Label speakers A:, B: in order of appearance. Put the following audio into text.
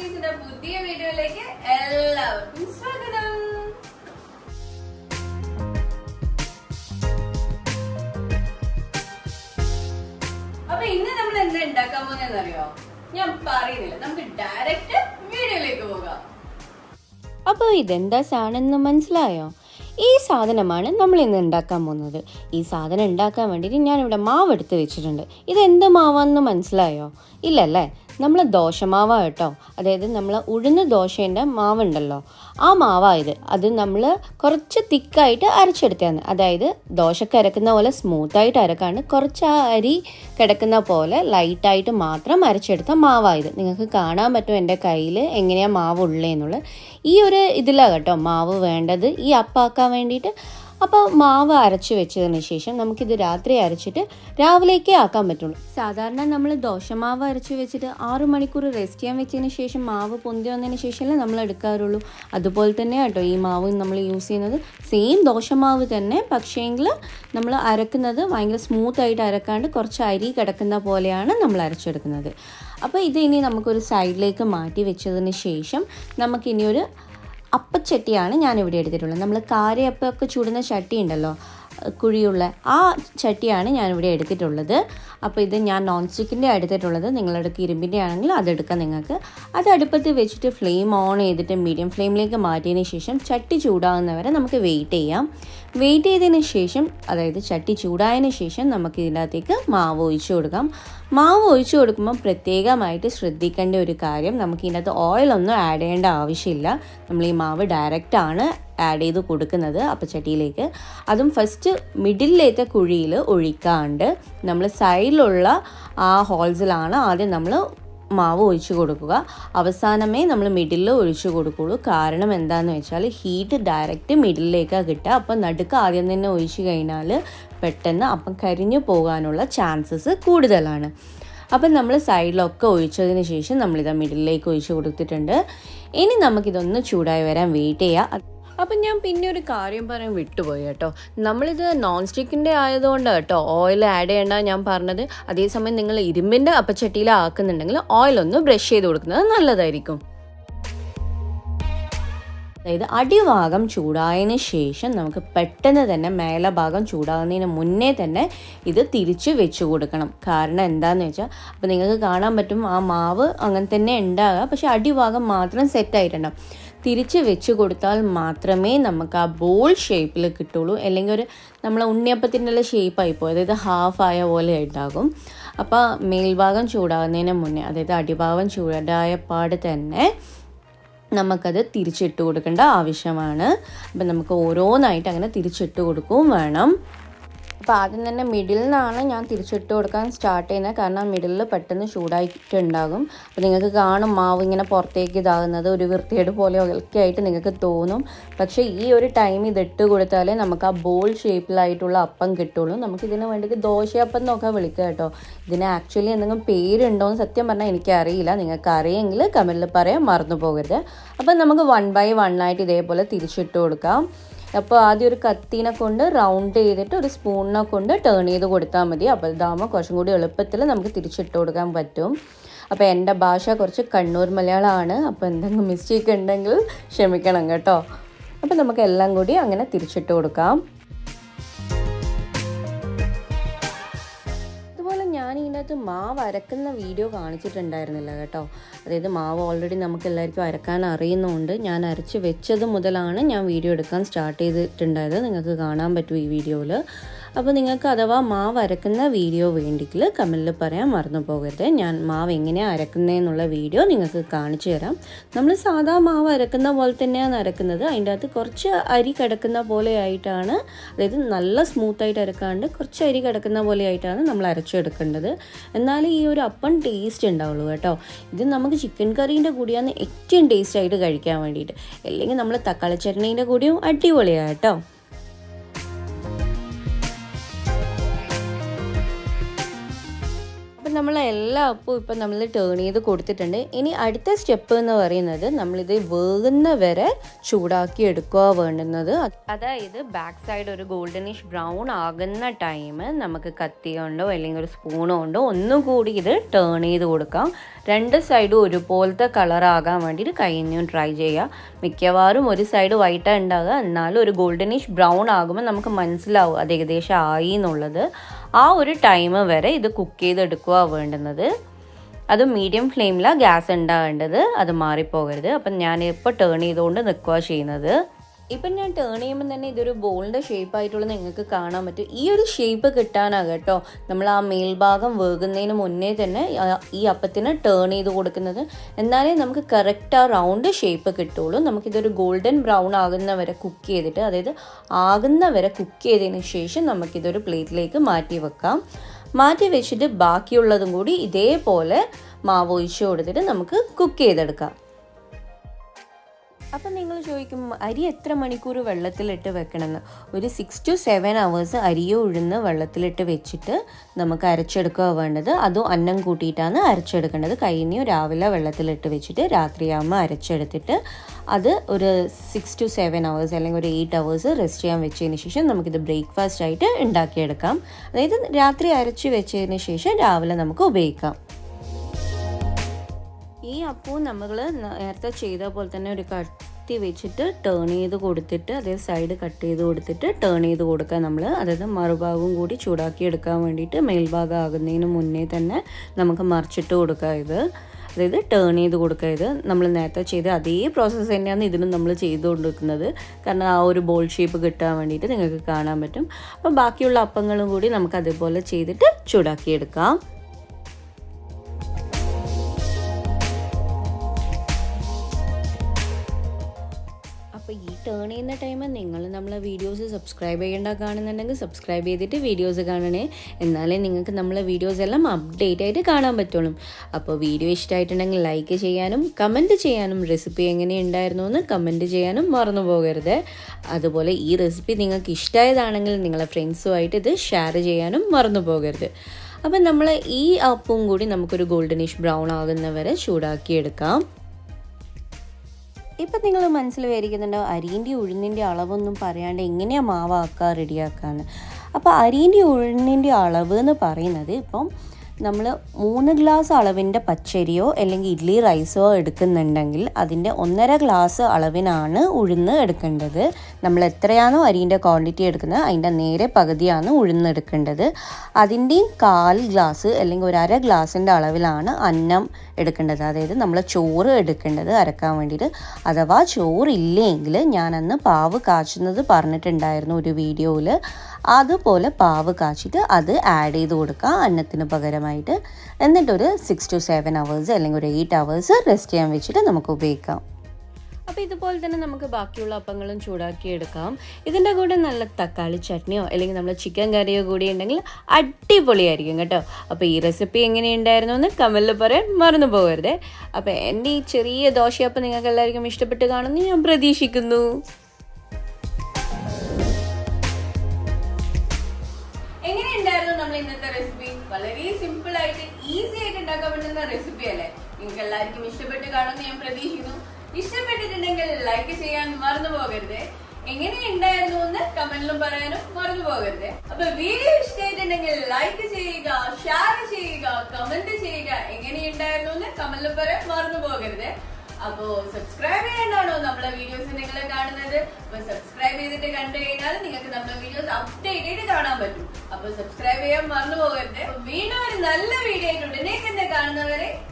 A: കുക്കീസിന്റെ പുതിയ വീഡിയോയിലേക്ക് എല്ലാവർക്കും സ്വാഗതം അപ്പൊ ഇന്ന് നമ്മൾ എന്താ ഉണ്ടാക്കാൻ പോകുന്നതെന്ന് അറിയോ ഞാൻ പറയുന്നില്ല നമുക്ക് ഡയറക്റ്റ് വീഡിയോയിലേക്ക് പോകാം
B: അപ്പോൾ ഇതെന്താ സാധനം മനസ്സിലായോ ഈ സാധനമാണ് നമ്മൾ ഇന്ന് ഉണ്ടാക്കാൻ പോകുന്നത് ഈ സാധനം ഉണ്ടാക്കാൻ വേണ്ടിയിട്ട് ഞാനിവിടെ മാവ് എടുത്ത് വെച്ചിട്ടുണ്ട് ഇതെന്ത് മാവാന്ന് മനസ്സിലായോ ഇല്ലല്ലേ നമ്മൾ ദോശമാവാ കേട്ടോ അതായത് നമ്മൾ ഉഴുന്ന് ദോശേൻ്റെ മാവുണ്ടല്ലോ ആ മാവാ ഇത് അത് നമ്മൾ കുറച്ച് തിക്കായിട്ട് അരച്ചെടുത്തതാണ് അതായത് ദോശക്ക് അരക്കുന്ന പോലെ സ്മൂത്തായിട്ട് അരക്കാണ്ട് കുറച്ച് ആ അരി കിടക്കുന്ന പോലെ ലൈറ്റായിട്ട് മാത്രം അരച്ചെടുത്ത മാവാ ഇത് നിങ്ങൾക്ക് കാണാൻ പറ്റും എൻ്റെ കയ്യിൽ എങ്ങനെയാണ് മാവ് ഉള്ളതെന്നുള്ളത് ഈ ഒരു ഇതിലാണ് കേട്ടോ മാവ് വേണ്ടത് ഈ അപ്പാക്കാൻ വേണ്ടിയിട്ട് അപ്പോൾ മാവ് അരച്ച് വെച്ചതിന് ശേഷം നമുക്കിത് രാത്രി അരച്ചിട്ട് രാവിലേക്ക് ആക്കാൻ പറ്റുള്ളൂ സാധാരണ നമ്മൾ ദോശമാവ് അരച്ച് വെച്ചിട്ട് ആറു മണിക്കൂർ റെസ്റ്റ് ചെയ്യാൻ വെച്ചതിന് ശേഷം മാവ് പൊന്തി വന്നതിന് ശേഷമല്ലേ നമ്മൾ എടുക്കാറുള്ളൂ അതുപോലെ തന്നെ കേട്ടോ ഈ മാവ് നമ്മൾ യൂസ് ചെയ്യുന്നത് സെയിം ദോശമാവ് തന്നെ പക്ഷേങ്കിൽ നമ്മൾ അരക്കുന്നത് ഭയങ്കര സ്മൂത്ത് ആയിട്ട് അരക്കാണ്ട് കുറച്ച് അരി കിടക്കുന്ന പോലെയാണ് നമ്മൾ അരച്ചെടുക്കുന്നത് അപ്പോൾ ഇത് ഇനി നമുക്കൊരു സൈഡിലേക്ക് മാറ്റി വെച്ചതിന് ശേഷം നമുക്കിനി ഒരു അപ്പച്ചട്ടിയാണ് ഞാനിവിടെ എടുത്തിട്ടുള്ളത് നമ്മൾ കാരയപ്പമൊക്കെ ചുടുന്ന ചട്ടി ഉണ്ടല്ലോ കുഴിയുള്ള ആ ചട്ടിയാണ് ഞാനിവിടെ എടുത്തിട്ടുള്ളത് അപ്പോൾ ഇത് ഞാൻ നോൺ സ്റ്റിക്കിൻ്റെ എടുത്തിട്ടുള്ളത് നിങ്ങളുടെ ഇരുമ്പിൻ്റെ ആണെങ്കിൽ അതെടുക്കാം നിങ്ങൾക്ക് അത് അടുപ്പത്ത് വെച്ചിട്ട് ഫ്ലെയിം ഓൺ ചെയ്തിട്ട് മീഡിയം ഫ്ലെയിമിലേക്ക് മാറ്റിയതിന് ശേഷം ചട്ടി ചൂടാകുന്നവരെ നമുക്ക് വെയിറ്റ് ചെയ്യാം വെയിറ്റ് ചെയ്തതിന് ശേഷം അതായത് ചട്ടി ചൂടായതിന് ശേഷം നമുക്ക് ഇതിനകത്തേക്ക് മാവ് ഒഴിച്ചു കൊടുക്കാം മാവ് ഒഴിച്ചു കൊടുക്കുമ്പോൾ പ്രത്യേകമായിട്ട് ശ്രദ്ധിക്കേണ്ട ഒരു കാര്യം നമുക്ക് ഇതിനകത്ത് ഓയിലൊന്നും ആഡ് ചെയ്യേണ്ട ആവശ്യമില്ല നമ്മൾ ഈ മാവ് ഡയറക്റ്റ് ആണ് ആഡ് ചെയ്ത് കൊടുക്കുന്നത് അപ്പച്ചട്ടിയിലേക്ക് അതും ഫസ്റ്റ് മിഡിലിലത്തെ കുഴിയിൽ ഒഴിക്കാണ്ട് നമ്മൾ സൈഡിലുള്ള ആ ഹോൾസിലാണ് ആദ്യം നമ്മൾ മാവ് ഒഴിച്ചു കൊടുക്കുക അവസാനമേ നമ്മൾ മിഡിലിൽ ഒഴിച്ചു കൊടുക്കുകയുള്ളൂ കാരണം എന്താണെന്ന് വെച്ചാൽ ഹീറ്റ് ഡയറക്റ്റ് മിഡിലിലേക്കാണ് കിട്ടുക അപ്പം നടുക്ക് ആദ്യം തന്നെ ഒഴിച്ചു കഴിഞ്ഞാൽ പെട്ടെന്ന് അപ്പം കരിഞ്ഞു പോകാനുള്ള ചാൻസസ് കൂടുതലാണ് അപ്പം നമ്മൾ സൈഡിലൊക്കെ ഒഴിച്ചതിന് ശേഷം നമ്മളിത് മിഡിലിലേക്ക് ഒഴിച്ചു കൊടുത്തിട്ടുണ്ട് ഇനി നമുക്കിതൊന്ന് ചൂടായി വരാൻ വെയിറ്റ് ചെയ്യാം അപ്പം ഞാൻ പിന്നെ ഒരു കാര്യം പറയാൻ വിട്ടുപോയി കേട്ടോ നമ്മളിത് നോൺ സ്റ്റിക്കിൻ്റെ ആയതുകൊണ്ട് കേട്ടോ ഓയിൽ ആഡ് ചെയ്യേണ്ട ഞാൻ പറഞ്ഞത് അതേസമയം നിങ്ങൾ ഇരുമ്പിൻ്റെ അപ്പച്ചട്ടിയിൽ ആക്കുന്നുണ്ടെങ്കിൽ ഓയിലൊന്ന് ബ്രഷ് ചെയ്ത് കൊടുക്കുന്നത് നല്ലതായിരിക്കും അതായത് അടിഭാഗം ചൂടായതിന് ശേഷം നമുക്ക് പെട്ടെന്ന് തന്നെ മേലെ ഭാഗം ചൂടാകുന്നതിന് മുന്നേ തന്നെ ഇത് തിരിച്ച് വെച്ച് കൊടുക്കണം കാരണം എന്താണെന്ന് വെച്ചാൽ അപ്പോൾ നിങ്ങൾക്ക് കാണാൻ പറ്റും ആ മാവ് അങ്ങനെ തന്നെ ഉണ്ടാകുക പക്ഷേ അടിഭാഗം മാത്രം സെറ്റായിട്ടുണ്ടാവും തിരിച്ച് വെച്ച് കൊടുത്താൽ മാത്രമേ നമുക്ക് ആ ബോൾ ഷേപ്പിൽ കിട്ടുള്ളൂ അല്ലെങ്കിൽ ഒരു നമ്മളെ ഉണ്ണിയപ്പത്തിൻ്റെ ഷേപ്പായി പോകും അതായത് ഹാഫ് ആയ പോലെ ഉണ്ടാകും അപ്പോൾ മേൽഭാഗം ചൂടാകുന്നതിന് മുന്നേ അതായത് അടിഭാഗം ചൂടായ പാട് തന്നെ നമുക്കത് തിരിച്ചിട്ട് കൊടുക്കേണ്ട ആവശ്യമാണ് അപ്പം നമുക്ക് ഓരോന്നായിട്ട് അങ്ങനെ തിരിച്ചിട്ട് കൊടുക്കുകയും വേണം അപ്പോൾ ആദ്യം തന്നെ മിഡിൽ നിന്നാണ് ഞാൻ തിരിച്ചിട്ട് കൊടുക്കാൻ സ്റ്റാർട്ട് ചെയ്യുന്നത് കാരണം മിഡിലിൽ പെട്ടെന്ന് ചൂടായിട്ടുണ്ടാകും അപ്പോൾ നിങ്ങൾക്ക് കാണും മാവ് ഇങ്ങനെ പുറത്തേക്ക് ഇതാകുന്നത് ഒരു വൃത്തിയേട് പോലെ ഒക്കെ ആയിട്ട് നിങ്ങൾക്ക് തോന്നും പക്ഷേ ഈ ഒരു ടൈം ഇതിട്ട് കൊടുത്താലേ നമുക്ക് ആ ബോൾ ഷേപ്പിലായിട്ടുള്ള അപ്പം കിട്ടുള്ളൂ നമുക്ക് ഇതിന് വേണ്ടിയിട്ട് ദോശയപ്പം എന്നൊക്കെ വിളിക്കുക കേട്ടോ ഇതിന് ആക്ച്വലി എന്തെങ്കിലും പേരുണ്ടോ എന്ന് സത്യം പറഞ്ഞാൽ എനിക്കറിയില്ല നിങ്ങൾക്ക് അറിയെങ്കിൽ കമൻറ്റിൽ പറയാൻ മറന്നു പോകരുത് അപ്പം നമുക്ക് വൺ ബൈ വൺ ആയിട്ട് ഇതേപോലെ തിരിച്ചിട്ട് കൊടുക്കാം അപ്പോൾ ആദ്യം ഒരു കത്തീനെ കൊണ്ട് റൗണ്ട് ചെയ്തിട്ട് ഒരു സ്പൂണിനെ കൊണ്ട് ടേൺ ചെയ്ത് കൊടുത്താൽ മതി അപ്പോൾ ഇതാകുമ്പോൾ കുറച്ചും കൂടി എളുപ്പത്തിൽ നമുക്ക് തിരിച്ചിട്ട് കൊടുക്കാൻ പറ്റും അപ്പോൾ എൻ്റെ ഭാഷ കുറച്ച് കണ്ണൂർ മലയാളമാണ് അപ്പോൾ എന്തെങ്കിലും മിസ്റ്റേക്ക് ഉണ്ടെങ്കിൽ ക്ഷമിക്കണം കേട്ടോ അപ്പോൾ നമുക്ക് എല്ലാം കൂടി അങ്ങനെ തിരിച്ചിട്ട് കൊടുക്കാം അതുപോലെ ഞാൻ ഇതിനകത്ത് മാവ് അരക്കുന്ന വീഡിയോ കാണിച്ചിട്ടുണ്ടായിരുന്നില്ല കേട്ടോ അതായത് മാവ് ഓൾറെഡി നമുക്ക് എല്ലാവർക്കും അരക്കാൻ അറിയുന്നതുകൊണ്ട് ഞാൻ അരച്ച് വെച്ചത് മുതലാണ് ഞാൻ വീഡിയോ എടുക്കാൻ സ്റ്റാർട്ട് ചെയ്തിട്ടുണ്ടായത് നിങ്ങൾക്ക് കാണാൻ പറ്റും ഈ വീഡിയോയിൽ അപ്പോൾ നിങ്ങൾക്ക് അഥവാ മാവ് അരക്കുന്ന വീഡിയോ വേണ്ടിയെങ്കിൽ കമൻറ്റിൽ പറയാൻ മറന്നു പോകരുത് ഞാൻ മാവ് എങ്ങനെയാണ് അരക്കുന്നതെന്നുള്ള വീഡിയോ നിങ്ങൾക്ക് കാണിച്ചു തരാം നമ്മൾ സാധാ മാവ് അരക്കുന്ന പോലെ തന്നെയാണ് അരക്കുന്നത് അതിൻ്റെ അകത്ത് കുറച്ച് അരി കിടക്കുന്ന പോലെ ആയിട്ടാണ് അതായത് നല്ല സ്മൂത്തായിട്ട് അരക്കാണ്ട് കുറച്ച് അരി കിടക്കുന്ന പോലെ ആയിട്ടാണ് നമ്മൾ അരച്ചെടുക്കേണ്ടത് എന്നാലും ഈ ഒരു അപ്പം ടേസ്റ്റ് ഉണ്ടാവുള്ളൂ കേട്ടോ ഇത് നമുക്ക് ചിക്കൻ കറീൻ്റെ കൂടിയാണ് ഏറ്റവും ടേസ്റ്റ് ആയിട്ട് കഴിക്കാൻ വേണ്ടിയിട്ട് അല്ലെങ്കിൽ നമ്മൾ തക്കാളി ചട്നീൻ്റെ കൂടിയും അടിപൊളിയാണ് കേട്ടോ അപ്പം അപ്പം നമ്മൾ എല്ലാ അപ്പവും ഇപ്പം നമ്മൾ ടേൺ ചെയ്ത് കൊടുത്തിട്ടുണ്ട് ഇനി അടുത്ത സ്റ്റെപ്പ് എന്ന് പറയുന്നത് നമ്മളിത് വേകുന്ന വരെ ചൂടാക്കി എടുക്കുക വേണ്ടുന്നത് അതായത് ബാക്ക് സൈഡ് ഒരു ഗോൾഡനിഷ് ബ്രൗൺ ആകുന്ന ടൈം നമുക്ക് കത്തി കൊണ്ടോ അല്ലെങ്കിൽ ഒരു സ്പൂൺ കൊണ്ടോ ഒന്നും കൂടി ഇത് ടേൺ ചെയ്ത് കൊടുക്കാം രണ്ട് സൈഡും ഒരുപോലത്തെ കളറാകാൻ വേണ്ടിയിട്ട് കഴിഞ്ഞും ട്രൈ ചെയ്യുക മിക്കവാറും ഒരു സൈഡ് വൈറ്റാണ് ഉണ്ടാകുക എന്നാലും ഒരു ഗോൾഡനിഷ് ബ്രൗൺ ആകുമ്പോൾ നമുക്ക് മനസ്സിലാവും അത് ഏകദേശം ആയി എന്നുള്ളത് ആ ഒരു ടൈം വരെ ഇത് കുക്ക് ചെയ്തെടുക്കുക വേണ്ടുന്നത് അത് മീഡിയം ഫ്ലെയിമിലാണ് ഗ്യാസ് ഉണ്ടാവേണ്ടത് അത് മാറിപ്പോകരുത് അപ്പം ഞാൻ ഇപ്പോൾ ടേൺ ചെയ്തുകൊണ്ട് നിൽക്കുക ചെയ്യുന്നത് ഇപ്പം ഞാൻ ടേൺ ചെയ്യുമ്പോൾ തന്നെ ഇതൊരു ബോളിൻ്റെ ഷേപ്പ് ആയിട്ടുള്ള നിങ്ങൾക്ക് കാണാൻ പറ്റും ഈ ഒരു ഷേപ്പ് കിട്ടാനാണ് കേട്ടോ നമ്മൾ ആ മേൽഭാഗം വേകുന്നതിന് മുന്നേ തന്നെ ആ- ഈ അപ്പത്തിന് ടേൺ ചെയ്ത് കൊടുക്കുന്നത് എന്നാലേ നമുക്ക് കറക്റ്റ് ആ റൗണ്ട് ഷേപ്പ് കിട്ടുള്ളൂ നമുക്കിതൊരു ഗോൾഡൻ ബ്രൗൺ ആകുന്ന വരെ കുക്ക് ചെയ്തിട്ട് അതായത് ആകുന്ന വരെ കുക്ക് ചെയ്തതിന് ശേഷം നമുക്കിതൊരു പ്ലേറ്റിലേക്ക് മാറ്റി വെക്കാം മാറ്റി വെച്ചിട്ട് ബാക്കിയുള്ളതും കൂടി ഇതേപോലെ മാവ് ഒഴിച്ച് കൊടുത്തിട്ട് നമുക്ക് കുക്ക് ചെയ്തെടുക്കാം അപ്പം നിങ്ങൾ ചോദിക്കും അരി എത്ര മണിക്കൂർ വെള്ളത്തിലിട്ട് വെക്കണമെന്ന് ഒരു സിക്സ് ടു സെവൻ അവേഴ്സ് അരിയോ ഉഴുന്ന് വെള്ളത്തിലിട്ട് വെച്ചിട്ട് നമുക്ക് അരച്ചെടുക്കുക വേണ്ടത് അതും അന്നം കൂട്ടിയിട്ടാണ് അരച്ചെടുക്കേണ്ടത് കഴിഞ്ഞു രാവിലെ വെള്ളത്തിലിട്ട് വെച്ചിട്ട് രാത്രിയാകുമ്പോൾ അരച്ചെടുത്തിട്ട് അത് ഒരു സിക്സ് ടു സെവൻ അവേഴ്സ് അല്ലെങ്കിൽ ഒരു എയ്റ്റ് അവേഴ്സ് റെസ്റ്റ് ചെയ്യാൻ വെച്ചതിന് ശേഷം നമുക്കിത് ബ്രേക്ക്ഫാസ്റ്റ് ആയിട്ട് ഉണ്ടാക്കിയെടുക്കാം അതായത് രാത്രി അരച്ച് വെച്ചതിന് ശേഷം രാവിലെ നമുക്ക് ഉപയോഗിക്കാം ഈ അപ്പവും നമ്മൾ നേരത്തെ ചെയ്ത പോലെ തന്നെ ഒരു കത്തി വെച്ചിട്ട് ടേൺ ചെയ്ത് കൊടുത്തിട്ട് അതേ സൈഡ് കട്ട് ചെയ്ത് കൊടുത്തിട്ട് ടേൺ ചെയ്ത് കൊടുക്കുക നമ്മൾ അതായത് മറുഭാഗവും കൂടി ചൂടാക്കി എടുക്കാൻ വേണ്ടിയിട്ട് മേൽഭാഗം ആകുന്നതിന് മുന്നേ തന്നെ നമുക്ക് മറിച്ചിട്ട് കൊടുക്കുക ഇത് അതായത് ടേൺ ചെയ്ത് കൊടുക്കുക ഇത് നമ്മൾ നേരത്തെ ചെയ്ത അതേ പ്രോസസ്സ് തന്നെയാണ് ഇതിനും നമ്മൾ ചെയ്തുകൊണ്ടിരിക്കുന്നത് കാരണം ആ ഒരു ബോൾ ഷേപ്പ് കിട്ടാൻ വേണ്ടിയിട്ട് നിങ്ങൾക്ക് കാണാൻ പറ്റും അപ്പോൾ ബാക്കിയുള്ള അപ്പങ്ങളും കൂടി നമുക്ക് അതേപോലെ ചെയ്തിട്ട് ചൂടാക്കിയെടുക്കാം അപ്പോൾ ഈ ടേൺ ചെയ്യുന്ന ടൈം നിങ്ങൾ നമ്മളെ വീഡിയോസ് സബ്സ്ക്രൈബ് ചെയ്യേണ്ട കാണുന്നുണ്ടെങ്കിൽ സബ്സ്ക്രൈബ് ചെയ്തിട്ട് വീഡിയോസ് കാണണേ എന്നാലേ നിങ്ങൾക്ക് നമ്മളെ വീഡിയോസ് എല്ലാം അപ്ഡേറ്റ് ആയിട്ട് കാണാൻ പറ്റുള്ളൂ അപ്പോൾ വീഡിയോ ഇഷ്ടമായിട്ടുണ്ടെങ്കിൽ ലൈക്ക് ചെയ്യാനും കമൻറ്റ് ചെയ്യാനും റെസിപ്പി എങ്ങനെ ഉണ്ടായിരുന്നു എന്ന് കമൻറ്റ് ചെയ്യാനും മറന്നു പോകരുത് അതുപോലെ ഈ റെസിപ്പി നിങ്ങൾക്ക് ഇഷ്ടമായതാണെങ്കിൽ നിങ്ങളെ ഫ്രണ്ട്സുമായിട്ട് ഇത് ഷെയർ ചെയ്യാനും മറന്നു പോകരുത് അപ്പം നമ്മൾ ഈ അപ്പവും കൂടി നമുക്കൊരു ഗോൾഡനിഷ് ബ്രൗൺ ആകുന്നവരെ ചൂടാക്കി എടുക്കാം ഇപ്പം നിങ്ങൾ മനസ്സിൽ വിചാരിക്കുന്നുണ്ടോ അരിൻ്റെ ഉഴുന്നിൻ്റെ അളവൊന്നും പറയാണ്ട് എങ്ങനെയാണ് മാവാക്കുക റെഡിയാക്കാന്ന് അപ്പോൾ അരിൻ്റെ ഉഴുന്നിൻ്റെ അളവ് എന്ന് പറയുന്നത് ഇപ്പം നമ്മൾ മൂന്ന് ഗ്ലാസ് അളവിൻ്റെ പച്ചരിയോ അല്ലെങ്കിൽ ഇഡ്ഡലി റൈസോ എടുക്കുന്നുണ്ടെങ്കിൽ അതിൻ്റെ ഒന്നര ഗ്ലാസ് അളവിനാണ് ഉഴുന്ന് എടുക്കേണ്ടത് നമ്മൾ എത്രയാണോ അരിൻ്റെ ക്വാണ്ടിറ്റി എടുക്കുന്നത് അതിൻ്റെ നേരെ പകുതിയാണ് ഉഴുന്ന് എടുക്കേണ്ടത് അതിൻ്റെയും കാൽ ഗ്ലാസ് അല്ലെങ്കിൽ ഒരു അര ഗ്ലാസിൻ്റെ അളവിലാണ് അന്നം എടുക്കേണ്ടത് അതായത് നമ്മൾ ചോറ് എടുക്കേണ്ടത് അരക്കാൻ വേണ്ടിയിട്ട് അഥവാ ചോറില്ലെങ്കിൽ ഞാനന്ന് പാവ് കാച്ചുന്നത് പറഞ്ഞിട്ടുണ്ടായിരുന്നു ഒരു വീഡിയോയിൽ അതുപോലെ പാവ് കാച്ചിട്ട് അത് ആഡ് ചെയ്ത് കൊടുക്കുക അന്നത്തിന് പകരമായിട്ട് എന്നിട്ടൊരു സിക്സ് ടു സെവൻ അവേഴ്സ് അല്ലെങ്കിൽ ഒരു എയ്റ്റ് അവേഴ്സ് റെസ്റ്റ് ചെയ്യാൻ വെച്ചിട്ട് നമുക്ക് ഉപയോഗിക്കാം അപ്പോൾ ഇതുപോലെ തന്നെ നമുക്ക് ബാക്കിയുള്ള അപ്പങ്ങളും ചൂടാക്കി എടുക്കാം ഇതിൻ്റെ കൂടെ നല്ല തക്കാളി ചട്നിയോ അല്ലെങ്കിൽ നമ്മൾ ചിക്കൻ കറിയോ കൂടി ഉണ്ടെങ്കിൽ അടിപൊളിയായിരിക്കും കേട്ടോ അപ്പോൾ ഈ റെസിപ്പി എങ്ങനെയുണ്ടായിരുന്നു എന്ന് കമലിൽ പറയാൻ മറന്നു പോകരുത് അപ്പോൾ എൻ്റെ ഈ ചെറിയ ദോശയപ്പം നിങ്ങൾക്ക് എല്ലാവർക്കും ഇഷ്ടപ്പെട്ട് കാണുമെന്ന് ഞാൻ പ്രതീക്ഷിക്കുന്നു
A: എങ്ങനെയുണ്ടായിരുന്നു നമ്മൾ ഇന്നത്തെ റെസിപ്പി വളരെ സിമ്പിൾ ആയിട്ട് ഈസി ആയിട്ട് ഉണ്ടാക്കാൻ പറ്റുന്ന റെസിപ്പി അല്ലേ നിങ്ങൾക്ക് എല്ലാവർക്കും ഇഷ്ടപ്പെട്ട് കാണുമെന്ന് ഞാൻ പ്രതീക്ഷിക്കുന്നു ഇഷ്ടപ്പെട്ടിട്ടുണ്ടെങ്കിൽ ലൈക്ക് ചെയ്യാൻ മറന്നു പോകരുത് എങ്ങനെയുണ്ടായിരുന്നു എന്ന് കമന്റിലും പറയാനും മറന്നു പോകരുത് അപ്പൊ വീഡിയോ ഇഷ്ടമായിട്ടുണ്ടെങ്കിൽ ലൈക്ക് ചെയ്യുക ഷെയർ ചെയ്യുക കമന്റ് ചെയ്യുക എങ്ങനെയുണ്ടായിരുന്നു എന്ന് കമന്റിലും പറയാൻ മറന്നു പോകരുത് അപ്പോ സബ്സ്ക്രൈബ് ചെയ്യാനാണോ നമ്മളെ വീഡിയോസ് നിങ്ങൾ കാണുന്നത് അപ്പൊ സബ്സ്ക്രൈബ് ചെയ്തിട്ട് കണ്ടു കഴിഞ്ഞാൽ നിങ്ങൾക്ക് നമ്മുടെ വീഡിയോസ് അപ്ഡേറ്റ് ആയിട്ട് കാണാൻ പറ്റും അപ്പൊ സബ്സ്ക്രൈബ് ചെയ്യാൻ മറന്നു പോകരുത് അപ്പൊ വീണ്ടും ഒരു നല്ല വീഡിയോ ആയിട്ട് ഉടനെ തന്നെ കാണുന്നവരെ